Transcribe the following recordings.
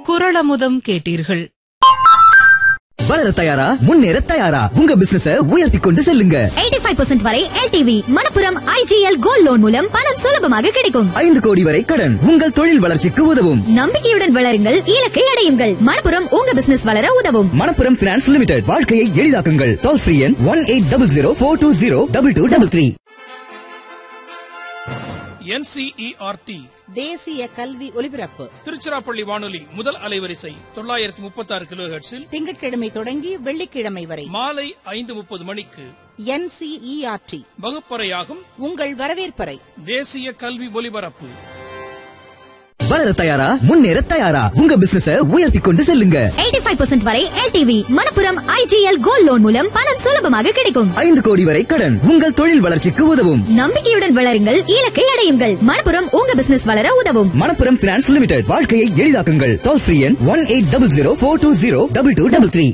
குரளமுதம் கேட்டீர்கள் வளர தயாரா முன்னேற தயாரா உங்க பிசினஸ உயர்த்தி கொண்டு செல்லுங்க 85% வரை LTV Manappuram IGL gold loan மூலம் பணம் சுலபமாக கிடைக்கும் ஐந்து கோடி வரை கடன் உங்கள் தொழில் வளர்ச்சிக்கு உதவும் நம்பிக்கையுடன் வளருங்கள் இலக்கை அடையுங்கள் மணப்புரம் உங்க பிசினஸ் வளர உதவும் மணப்புரம் பினான்ஸ் லிமிடெட் வாழ்க்கையை எளிதாக்குங்கள் டோல் ஃப்ரீ எண் one eight double zero four two zero double two double three NCERT தேசிய கல்வி ஒலிபரப்பு திருச்சிராப்பள்ளி வானொலி முதல் அலைவரிசை தொள்ளாயிரத்தி முப்பத்தி ஆறு கிலோ திங்கட்கிழமை தொடங்கி வெள்ளிக்கிழமை வரை மாலை ஐந்து முப்பது மணிக்கு என்சிஇஆர்டி வகுப்பறையாகும் உங்கள் வரவேற்பறை தேசிய கல்வி ஒலிபரப்பு வளர தயாரா முன்னேற தயாரா உங்க பிசினஸ உயர்த்தி கொண்டு செல்லுங்க 85% வரை LTV Manappuram IGL gold loan மூலம் பணம் சுலபமாக கிடைக்கும் ஐந்து கோடி வரை கடன் உங்கள் தொழில் வளர்ச்சிக்கு உதவும் நம்பிக்கையுடன் வளருங்கள் இலக்கை அடையுங்கள் மணப்புரம் உங்க பிசினஸ் வளர உதவும் மணப்புரம் பினான்ஸ் லிமிடெட் வாழ்க்கையை எளிதாக்குங்கள் டோல் ஃப்ரீ எண் one eight double zero four two zero double two double three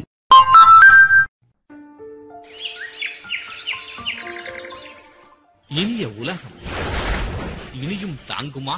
இனிய உலகம் இனியும் தாங்குமா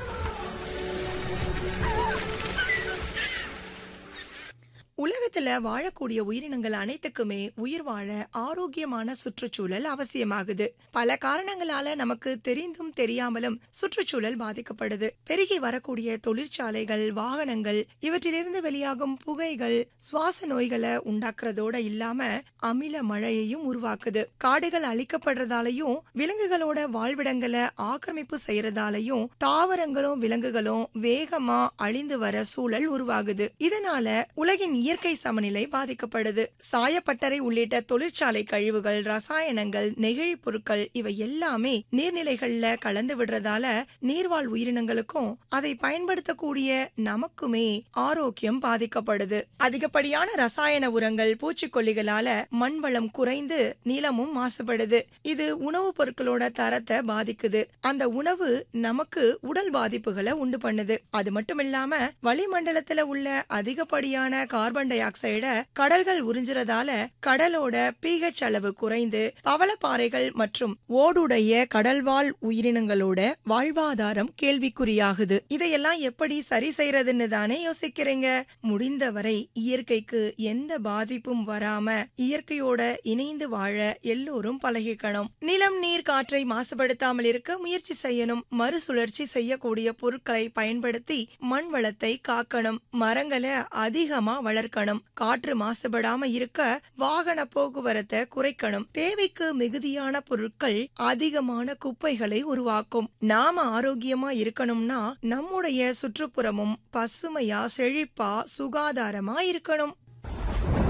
உலகத்துல வாழக்கூடிய உயிரினங்கள் அனைத்துக்குமே உயிர் வாழ ஆரோக்கியமான சுற்றுச்சூழல் அவசியமாகுது பல காரணங்களால நமக்கு தெரிந்தும் தெரியாமலும் சுற்றுச்சூழல் பாதிக்கப்படுது பெருகி வரக்கூடிய தொழிற்சாலைகள் வாகனங்கள் இவற்றிலிருந்து வெளியாகும் புகைகள் சுவாச நோய்களை உண்டாக்குறதோட இல்லாம அமில மழையையும் உருவாக்குது காடுகள் அழிக்கப்படுறதாலையும் விலங்குகளோட வாழ்விடங்களை ஆக்கிரமிப்பு செய்யறதாலையும் தாவரங்களும் விலங்குகளும் வேகமா அழிந்து வர சூழல் உருவாகுது இதனால உலகின் இயற்கை சமநிலை பாதிக்கப்படுது சாயப்பட்டறை உள்ளிட்ட தொழிற்சாலை கழிவுகள் ரசாயனங்கள் நெகிழி பொருட்கள் இவை எல்லாமே நீர்நிலைகள்ல கலந்து விடுறதால நீர்வாழ் உயிரினங்களுக்கும் அதை பயன்படுத்தக்கூடிய நமக்குமே ஆரோக்கியம் பாதிக்கப்படுது அதிகப்படியான ரசாயன உரங்கள் பூச்சிக்கொல்லிகளால மண் வளம் குறைந்து நிலமும் மாசுபடுது இது உணவுப் பொருட்களோட தரத்தை பாதிக்குது அந்த உணவு நமக்கு உடல் பாதிப்புகளை உண்டு பண்ணுது அது மட்டும் இல்லாம வளிமண்டலத்துல உள்ள அதிகப்படியான கார்பன் டை ஆக்சைட கடல்கள் உறிஞ்சுறதால கடலோட pH அளவு குறைந்து பவளப்பாறைகள் மற்றும் ஓடுடைய கடல்வாழ் உயிரினங்களோட வாழ்வாதாரம் கேள்விக்குறியாகுது இதையெல்லாம் எப்படி சரி செய்யறதுன்னு தானே யோசிக்கிறீங்க முடிந்தவரை இயற்கைக்கு எந்த பாதிப்பும் வராம இயற்கையோட இணைந்து வாழ எல்லோரும் பழகிக்கணும் நிலம் நீர் காற்றை மாசுபடுத்தாமல் இருக்க முயற்சி செய்யணும் மறுசுழற்சி செய்யக்கூடிய பொருட்களை பயன்படுத்தி மண் வளத்தை காக்கணும் மரங்களை அதிகமா வளர்க்கணும் காற்று மாசுபடாம இருக்க வாகன போக்குவரத்தை குறைக்கணும் தேவைக்கு மிகுதியான பொருட்கள் அதிகமான குப்பைகளை உருவாக்கும் நாம ஆரோக்கியமா இருக்கணும்னா நம்முடைய சுற்றுப்புறமும் பசுமையா செழிப்பா சுகாதாரமா இருக்கணும்